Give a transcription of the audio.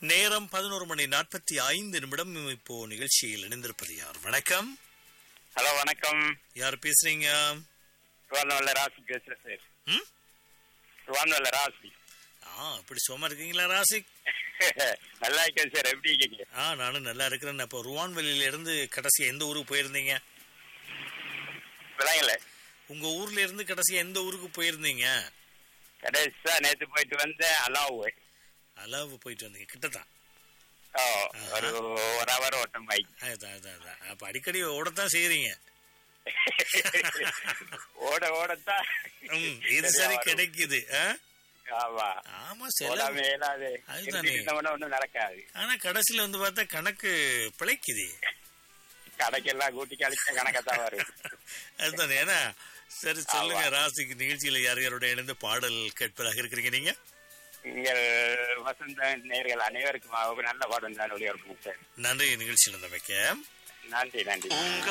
நேரம் பதினோரு மணி நாற்பத்தி ஐந்து நிமிடம் இப்போ நிகழ்ச்சியில் இணைந்திருப்பது யார் வணக்கம் ஹலோ வணக்கம் யார் பேசுறீங்க ருவான்வல்ல ராசி பேசுறேன் சார் ம்? ருவான்வல்ல ராசி ஆ இப்படி சும்மா இருக்கீங்களா ராசிக் நல்லா இருக்கேன் சார் எப்படி இருக்கீங்க ஆ நானும் நல்லா இருக்கிறேன் அப்போ ருவான்வெளியில இருந்து கடைசி எந்த ஊருக்கு போயிருந்தீங்க விளங்கல உங்க ஊர்ல இருந்து கடைசி எந்த ஊருக்கு போயிருந்தீங்க கடைசியா நேத்து போயிட்டு வந்தேன் அலாவு அலாவு போயிட்டு வந்தீங்க கிட்டதான் ஓ ஒரு ஒரு ஹவர் ஓட்டம் பைக் அதான் அதான் அதான் அப்ப அடிக்கடி ஓடத்தான் செய்யறீங்க ஓட ஓடத்தான் ம் இது சரி கிடைக்குது ஆ? ஆமா ஆமா சில ஓடாம இயலாது அதுதானே. இருந்தவன ஒண்ணும் நடக்காது ஆனா கடைசியில வந்து பார்த்தா கணக்கு பிழைக்குது கடைக்கெல்லாம் கூட்டி கழிச்சா கணக்கத்தான் வரும் அதுதானே ஏன்னா சரி சொல்லுங்க ராசிக்கு நிகழ்ச்சியில யார் யாரோட இணைந்து பாடல் கேட்பதாக இருக்கிறீங்க நீங்க நீங்கள் வசந்த நேர்கள் அனைவருக்கும் நல்ல பாடம் தான் ஒளிபரப்புங்க சார் நன்றி நிகழ்ச்சியில் இருந்தமைக்க நன்றி நன்றி உங்க